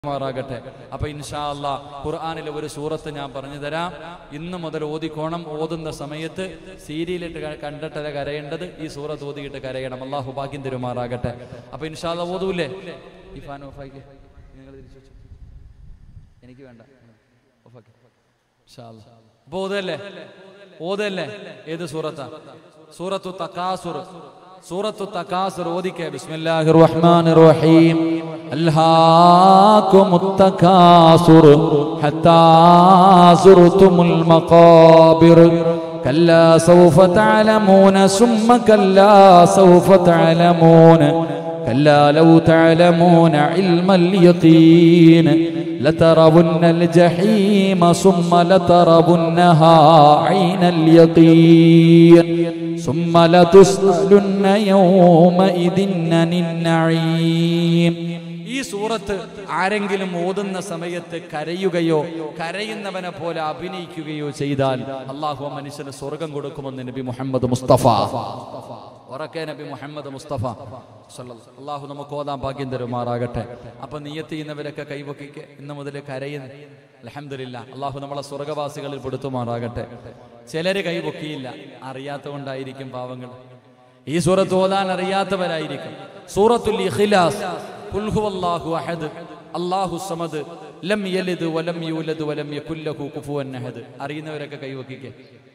മാറാകട്ടെ അപ്പൊ ഇൻഷാ അല്ലാ ഖുർആാനിലെ ഒരു സൂറത്ത് ഞാൻ പറഞ്ഞു തരാം ഇന്ന് മുതൽ ഓതിക്കോണം ഓതുന്ന സമയത്ത് സീരിയലിട്ട് ക- കണ്ടിട്ടല്ല കരയേണ്ടത് ഈ സൂറത്ത് ഓതിയിട്ട് കരയണം അള്ളാഹു ഭാഗ്യം തരുമാറാകട്ടെ അപ്പൊ ഇൻഷാ അല്ലാ ഓതൂല്ലേ ഈ ഫാൻ ഓഫാക്കി നിങ്ങൾ തിരിച്ചു വെച്ചോ. എനിക്ക് വേണ്ട ഓഫാക്കി ഇൻഷാ അല്ലാ. അപ്പൊ ഓതല്ലേ ഓതല്ലേ ഏത് സൂറത്താ സൂറത്തു തക്കാസുർ സൂറത്തു തക്കാസുർ ഓദിക്കേ ബിസ്മില്ലാഹിർ റഹ്മാനിർ റഹീം അൽഹാകുമുത് തകാസുർ ഹത്താ സുർതുമുൽ മഖാബിർ كلا سوف تعلمون ثم كلا سوف تعلمون كلا لو تعلمون علم اليقين لترون الجحيم ثم لترونها عين اليقين ثم لتسألن يومئذ عن النعيم ഈ സൂറത്ത് ആരെങ്കിലും ഓതുന്ന സമയത്ത് കരയുകയോ കരയുന്നവനെ പോലെ അഭിനയിക്കുകയോ ചെയ്താൽ അള്ളാഹു ആ മനുഷ്യന് സ്വർഗം കൊടുക്കുമെന്ന് നബി മുഹമ്മദ് മുസ്തഫ ഉറക്കെ നബി മുഹമ്മദ് മുസ്തഫ സല്ലല്ലാഹു. അള്ളാഹു നമുക്ക് ഓതാൻ ഭാഗ്യം തരുമാറാകട്ടെ അപ്പൊ നീയത്ത് ചെയ്യുന്നവരൊക്കെ കൈവക്കിക്ക് ഇന്ന് മുതൽ കരയുന്നു അലഹമില്ല അള്ളാഹു നമ്മളെ സ്വർഗവാസികളിൽ പെടുത്തുമാറാകട്ടെ ചിലര് കൈപൊക്കിയില്ല അറിയാത്തതുകൊണ്ടായിരിക്കും പാവങ്ങൾ ഈ സൂറത്ത് ഓതാൻ അറിയാത്തവരായിരിക്കും സൂറത്തുൽ ഇഖ്ലാസ് ഖുൽ ഹുവല്ലാഹു അഹദ് അല്ലാഹു സമദ് ലം യലിദ് വലം യൂലദ് വലം യകുൽ ലഹു കുഫുവൻ അഹദ് അറിയുന്നവരൊക്കെ കൈവക്കിക്കേ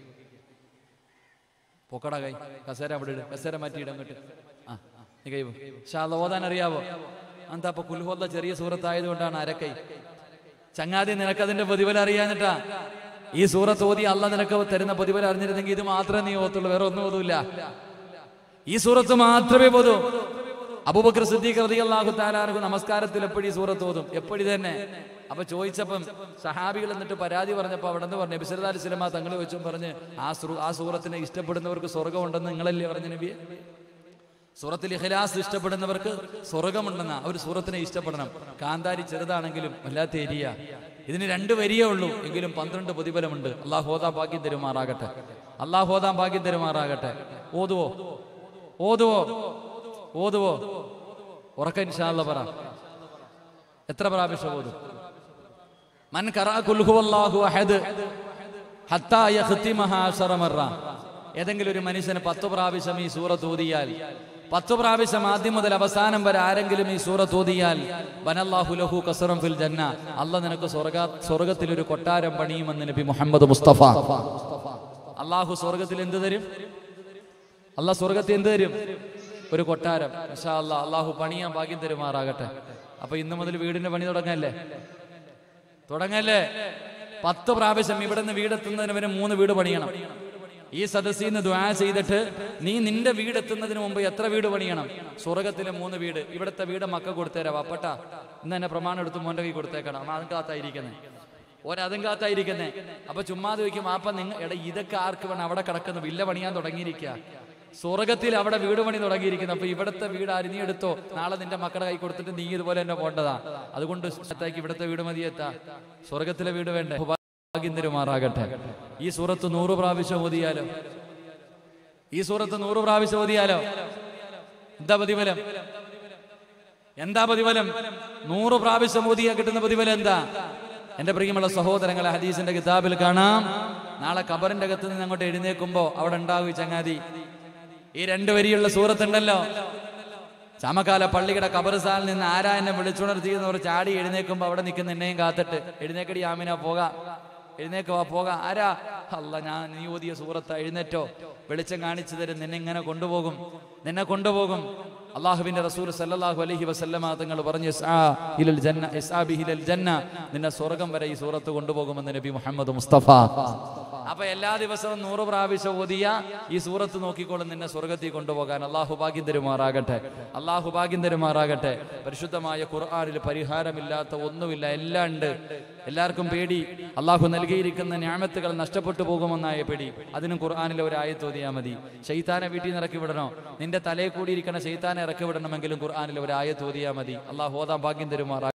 പൊക്കട കൈ കസേര അവിടെ ഇട് കസേര മാറ്റിയിട അങ്ങോട്ട് ആ ആ, നീ കൈ പക്ഷെ അത് ഓതാൻ അറിയാവോ എന്താ അപ്പൊ കുൽഹുവല്ല ചെറിയ സൂറത്തായതുകൊണ്ടാണ് അരക്കൈ ചങ്ങാതി നിനക്കതിന്റെ പ്രതിഫലം അറിയാഞ്ഞിട്ടാ ഈ സൂറത്ത് ഓതി അല്ല നിനക്ക് തരുന്ന പ്രതിഫലം അറിഞ്ഞിരുന്നെങ്കിൽ ഇത് മാത്രമേ നീ ഓത്തുള്ളൂ വേറെ ഒന്നും ഓതൂല്ല ഈ സൂറത്ത് മാത്രമേ പോതൂ അബൂബക്കർ സിദ്ദീഖ് റളിയല്ലാഹു തആലാഹു നമസ്കാരത്തിൽ എപ്പോഴും ഈ സൂറത്ത് ഓതും എപ്പോഴും തന്നെ അപ്പൊ ചോദിച്ചപ്പം സഹാബികൾ എന്നിട്ട് പരാതി പറഞ്ഞപ്പോൾ അവിടെ നിന്ന് പറഞ്ഞു ബിസർദാൽ സിലമ തങ്ങൾ വെച്ചും പറഞ്ഞ് ആ സൂ- ആ സൂറത്തിനെ ഇഷ്ടപ്പെടുന്നവർക്ക് സ്വർഗം ഉണ്ടെന്ന് നിങ്ങളല്ലേ പറഞ്ഞ നബിയെ സൂറത്തിൽ ഇഖ്ലാസ് ഇഷ്ടപ്പെടുന്നവർക്ക് സ്വർഗമുണ്ടെന്ന അവർ സൂറത്തിനെ ഇഷ്ടപ്പെടണം കാന്താരി ചെറുതാണെങ്കിലും വല്ലാത്ത ഏരിയ ഇതിന് രണ്ട് വരിയേ ഉള്ളൂ എങ്കിലും പന്ത്രണ്ട് പ്രതിഫലമുണ്ട് അള്ളാഹ് ഓതാൻ ഭാഗ്യം തരുമാറാകട്ടെ അള്ളാഹ് ഓതാൻ ഭാഗ്യം തരുമാറാകട്ടെ ഓതുവോ ഓതുവോ ഓതുവോ ഉറക്ക ഇൻഷാല്ല പറ എത്ര പ്രാവശ്യം ഓതും മൻ ഖറാ ഖുൽ ഹുവല്ലാഹു അഹദ് ഹത്താ യഖ്തിമഹാ അശറ മറ ഏതെങ്കിലും ഒരു മനുഷ്യന് പത്ത് പ്രാവശ്യം ഈ സൂറത്ത് ഓതിയാൽ പത്ത് പ്രാവശ്യം ആദ്യം മുതൽ അവസാനം വരെ ആരെങ്കിലും ഈ സൂറത്ത് ഓതിയാൽ വനല്ലാഹു ലഹു കസറം ഫിൽ ജന്ന അല്ല നിനക്ക് സ്വർഗ സ്വർഗത്തിൽ ഒരു കൊട്ടാരം പണിയുമെന്ന് നബി മുഹമ്മദ് മുസ്തഫ അള്ളാഹു സ്വർഗത്തിൽ എന്ത് തരും അല്ല സ്വർഗത്തിൽ എന്ത് തരും ഒരു കൊട്ടാരം ഇൻഷാ അല്ലാ അള്ളാഹു പണിയാൻ ഭാഗ്യം തരുമാറാകട്ടെ അപ്പൊ ഇന്ന് മുതൽ വീടിന്റെ പണി തുടങ്ങല്ലേ തുടങ്ങല്ലേ പത്ത് പ്രാവശ്യം ഇവിടെ നിന്ന് വീടെത്തുന്നതിന് വരെ മൂന്ന് വീട് പണിയണം ഈ സദസ്സിൽ നിന്ന് ദ്വാ ചെയ്തിട്ട് നീ നിന്റെ വീടെത്തുന്നതിന് മുമ്പ് എത്ര വീട് പണിയണം സ്വർഗത്തിലെ മൂന്ന് വീട് ഇവിടുത്തെ വീട് മക്ക കൊടുത്തേരാ വപ്പട്ട ഇന്ന് തന്നെ പ്രമാണം എടുത്ത് മോന്റെ കൈ കൊടുത്തേക്കണം അവൻ അതും കാത്തായിരിക്കുന്നേ ഒരതും കാത്തായിരിക്കുന്നേ അപ്പൊ ചുമ്മാതെ ചോദിക്കും അപ്പൊ നിങ്ങൾ എടാ ഇതൊക്കെ ആർക്ക് വേണം അവിടെ കിടക്കുന്നു വില്ല പണിയാൻ തുടങ്ങിയിരിക്കുക സ്വർഗത്തിൽ അവിടെ വീട് പണി തുടങ്ങിയിരിക്കുന്നു അപ്പൊ ഇവിടുത്തെ വീട് ആര് നീ എടുത്തോ നാളെ നിന്റെ മക്കളുടെ കൈ കൊടുത്തിട്ട് നീ ഇതുപോലെ തന്നെ പോണ്ടതാ അതുകൊണ്ട് സ്ഥലത്തേക്ക് ഇവിടുത്തെ വീട് മതിയെത്താ സ്വർഗത്തിലെ വീട് വേണ്ടേ ഭാഗ്യം തരുമാറാകട്ടെ ഈ സൂറത്ത് നൂറ് പ്രാവശ്യം ഓതിയാലോ ഈ സൂറത്ത് നൂറ് പ്രാവശ്യം ഓതിയാലോ എന്താ പ്രതിഫലം എന്താ പ്രതിഫലം നൂറ് പ്രാവശ്യം ഓതിയാ കിട്ടുന്ന പ്രതിഫലം എന്താ എന്റെ പ്രിയമുള്ള സഹോദരങ്ങളെ ഹദീസിന്റെ കിതാബിൽ കാണാം നാളെ കബറിന്റെ അകത്ത് നിന്ന് അങ്ങോട്ട് എഴുന്നേക്കുമ്പോ അവിടെ ഉണ്ടാവും ഈ ചങ്ങാതി ഈ രണ്ട് വരിയുള്ള സൂറത്തുണ്ടല്ലോ ചാമക്കാല പള്ളിയുടെ കബറിസ്ഥാനിൽ നിന്ന് ആരാ എന്നെ വിളിച്ചുണർത്തിയെന്നവർ ചാടി എഴുന്നേക്കുമ്പോ അവിടെ നിൽക്കുന്ന എന്നെയും കാത്തിട്ട് എഴുന്നേക്കടി ആമിന പോകാം എഴുന്നേക്കുവാ പോകാം ആരാ അല്ല ഞാൻ നീ ഓതിയ സൂറത്ത് എഴുന്നേറ്റോ വെളിച്ചം കാണിച്ചു തരും നിന്നെ ഇങ്ങനെ കൊണ്ടുപോകും നിന്നെ കൊണ്ടുപോകും അള്ളാഹുവിന്റെ റസൂൽ സല്ലല്ലാഹു അലൈഹി വസല്ലമ തങ്ങൾ പറഞ്ഞു "ഇസ്ആ ഇലൽ ജന്ന ഇസ്ആ ബിഹിലൽ ജന്ന നിന്നെ സ്വർഗം വരെ ഈ സൂറത്ത് കൊണ്ടുപോകുമെന്ന് നബി മുഹമ്മദ് മുസ്തഫ അപ്പൊ എല്ലാ ദിവസവും നൂറ് പ്രാവശ്യം ഓതിയ ഈ സൂറത്ത് നോക്കിക്കോളും നിന്നെ സ്വർഗത്തിൽ കൊണ്ടുപോകാൻ അള്ളാഹു ഭാഗ്യം തരുമാറാകട്ടെ അള്ളാഹു ഭാഗ്യം തരുമാറാകട്ടെ പരിശുദ്ധമായ ഖുർആനിൽ പരിഹാരമില്ലാത്ത ഒന്നുമില്ല എല്ലാം ഉണ്ട് എല്ലാവർക്കും പേടി അള്ളാഹു നൽകിയിരിക്കുന്ന ഞാമത്തുകൾ നഷ്ടപ്പെട്ടു പോകുമെന്നായ പേടി അതിനും ഖുർആനിലെ ഒരു ആയത്ത് ഓതിയാൽ മതി ഷെയ്ത്താനെ വീട്ടിൽ നിന്ന് ഇറക്കി വിടണോ നിന്റെ തലയിൽ കൂടിയിരിക്കുന്ന ഷെയ്ത്താനെ ഇറക്കി വിടണമെങ്കിലും ഖുർആനിലെ ഒരു ആയത്ത് ഓതിയാൽ മതി അള്ളാഹു ഓതാൻ ഭാഗ്യം തരുമാറാ